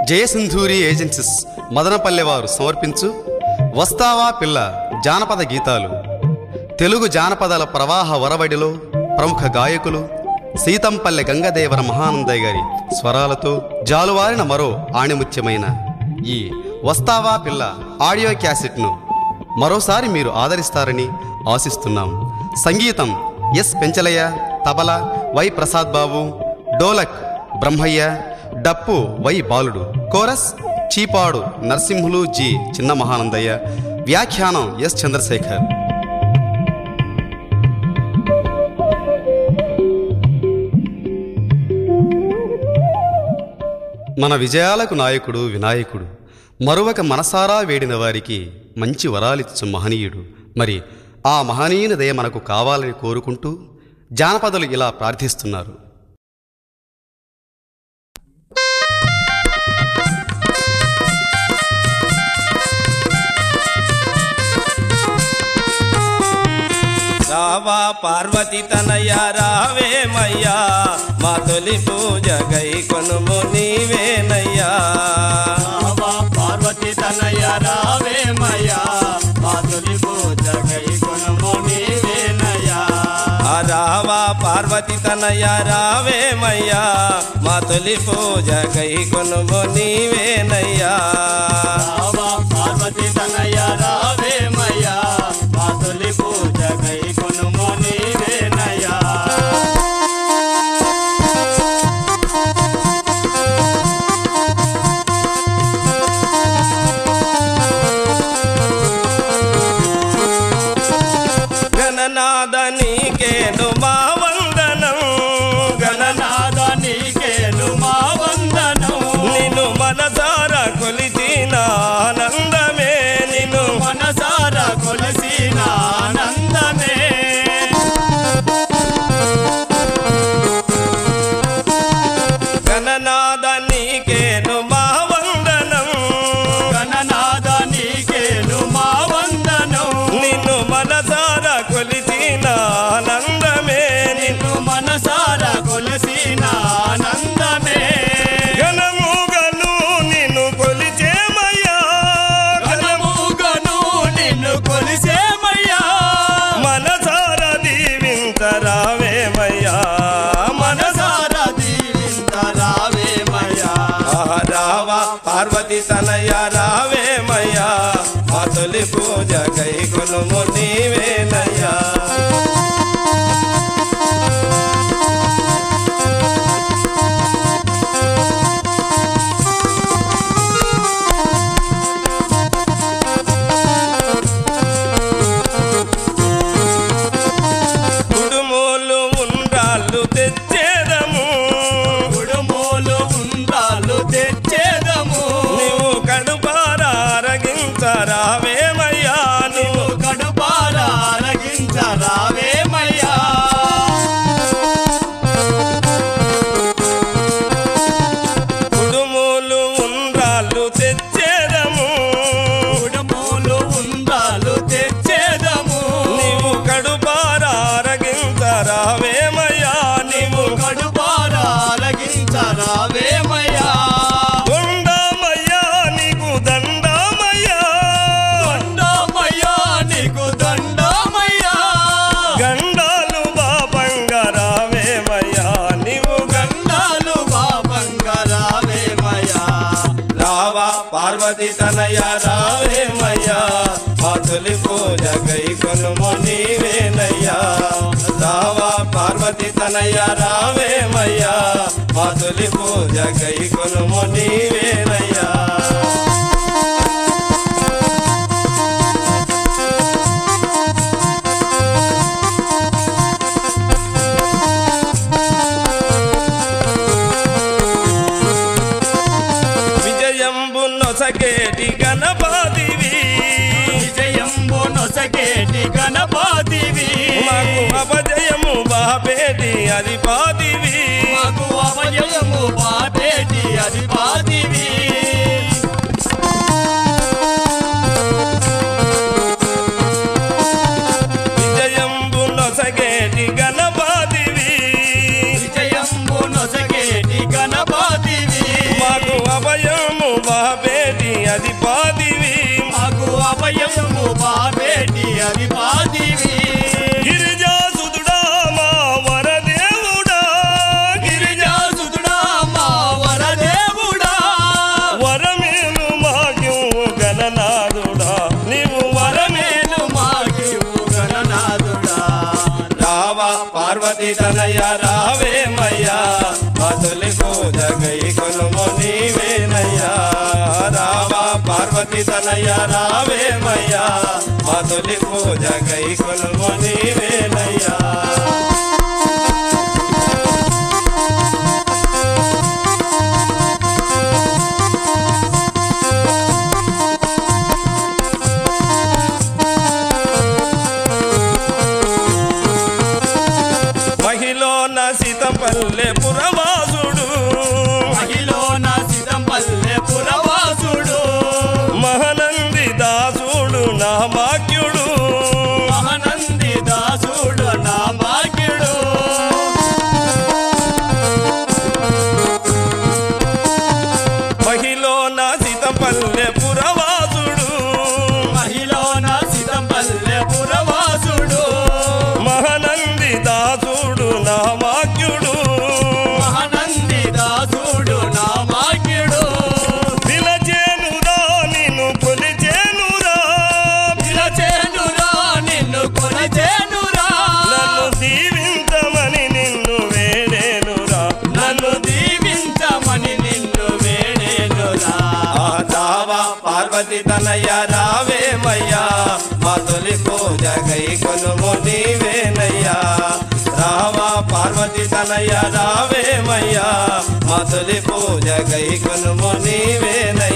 జయసింధూరి agencies Madanapalle వారు సమర్పించు వస్తావా పిల్ల జానపద గీతాలు తెలుగు జానపదాల ప్రవాహ వరవడిలో ప్రముఖ గాయకులు సీతంపల్లె గంగదేవర మహానందయ్య గారి స్వరాలతో జాలువారిన మరో ఆణిముత్యమైన ఈ వస్తావా పిల్ల ఆడియో క్యాసెట్ను మరోసారి మీరు ఆదరిస్తారని ఆశిస్తున్నాం సంగీతం ఎస్ పెంచలయ్య తబల వై ప్రసాద్ బాబు డోలక్ బ్రహ్మయ్య డప్పు వై బాలుడు కోరస్ చీపాడు నరసింహులు జి చిన్న మహానందయ్య వ్యాఖ్యానం ఎస్ చంద్రశేఖర్ మన విజయాలకు నాయకుడు వినాయకుడు మరొక మనసారా వేడిన వారికి మంచి వరాలిచ్చు మహనీయుడు మరి ఆ మహనీయుని దయ మనకు కావాలని కోరుకుంటూ జానపదులు ఇలా ప్రార్థిస్తున్నారు రావా పార్వతి తనయ రావేమయ్యా మా తొలి పూజ గై కొనుము నీవేనయ్యా రావా పార్వతి తనయ రావేమయ్యా మాధురి పూజ గై కొనుము నీవేనయ్యా ఆ రావా పార్వతి తనయ రావేమయ్యా మా తొలి పూజ గై కొనుము నీవేనయ్యా రావా పార్వతి తనయ రావేమయ్యా మాధురి పూజ గై కొనుము నీవేనయ్యా గణనాద నీకేను మా వందనం గణ గణనాద నీకేను మా వందనం నిన్ను మనసార కొలిచిన ఆనందమే నిన్ను మనసార కొలసిన ఆనందమే గణనాద నీకేను మా వందనం గణనాద నీకేను మా వందనం నిన్ను మనసార కొలిచిన ఆనందమే నిన్ను నిన్ను మనసార కొలసిన ఆనందమే గణముగను నిన్ను కొలిచేమయ్యా గణముగను నిన్ను కొలిసేమయ్యా మనసార దీవించరావేమయ్యా మనసార మనసార దీవించరావేమయ్యా ఆహా రావా పార్వతి తనయ రావేమయ్యా మా తొలి పూజ కై కొనుము నీవేనయ్యా కుడుమూలు ఉండ్రాళ్ళు తెచ్చేదము కుడుమూలు ఉండాలు తెచ్చేదము నీవు కడుపారా అరగించరావేమయ్యా నీవు కడుపార అరగించరావేమయ్యా కుడుమూలు ఉండ్రాళ్ళు తెచ్చేదము కుడుమూలు ఉండాలు తెచ్చేదము నీవు కడుపారా అరగించరావేమయ్యా నీవు కడుపార అరగించరావేమయ్యా దండమయ్యా నీకు దండమయ్యా దండమయ్యా నీకు దండమయ్యా గండాలు బాబంగరావేమయ్యా నీవు గండాలు బాబంగరావేమయ్యా రావా పార్వతి తనయ రావేమయ్యా మా తొలి పూజ గై కొనుము నీవేనయ్యా రావా పార్వతి తనయ రావేమయ్యా మా తొలి పూజ గై కొనుము నీవేనయ్యా విజయంబు నొసగేటి గణపాదివి విజయంబు నొసగేటి గణపతివి మాకు అపజయము బాపేటి అధిపాదివి మాకు అభయము బాపేటి అధిపాతివి విజయంబు నొసగేటి గణపాదివి విజయంబు నొసగేటి గణపతివి మాకు అభయం బాబేటి అధిపాదివి మాకు అభయము బాబేటి అధిపాదివి గిరిజాసుదుడా మా వరదేవుడా గిరిజాసుతుడా మా వరదేవుడా వరమేను మాకు గణనాథుడా నీవు వరమే నేను మాకివు గణనాథుడా రావా పార్వతి తనయ రావేమయ్యా మధులి పూజ గై కొనుము నీవేనయ్యా రావా పార్వతి తనయ రావేమయ్యా మధులి పూజ గై కొనుము నీవేనయ్యా మహిళ సీతపల్లె పురవాసుడు మహిళన సిదంపల్లె పురవాసుడు మహనంది దాసుడు నా మాక్యుడు మహనంది దాసుడు నా భాగ్యుడు మహిళ సీతపల్లె పురవాసుడు మహిళన సిదంపల్లె పురవాసుడు మహనంది దాసుడు నా మాక్యుడు మహనంది దాసుడు నా భాగ్యుడు పిలచేనురా నిన్ను కొలిచేనురా పిలచేనురా నిన్ను కొలిచేనురా నన్ను దీవించమని నిన్ను వేడేనురా నన్ను దీవించమని నిన్ను వేడేనురా ఆ దావా పార్వతి తనయ రావేమయ్యా మా తొలి పూజ గై కొనుము నీవేనయ్యా రావా పార్వతి తనయ రావేమయ్యా మా తొలి పూజ గై కొనుము నీవేనయ్యా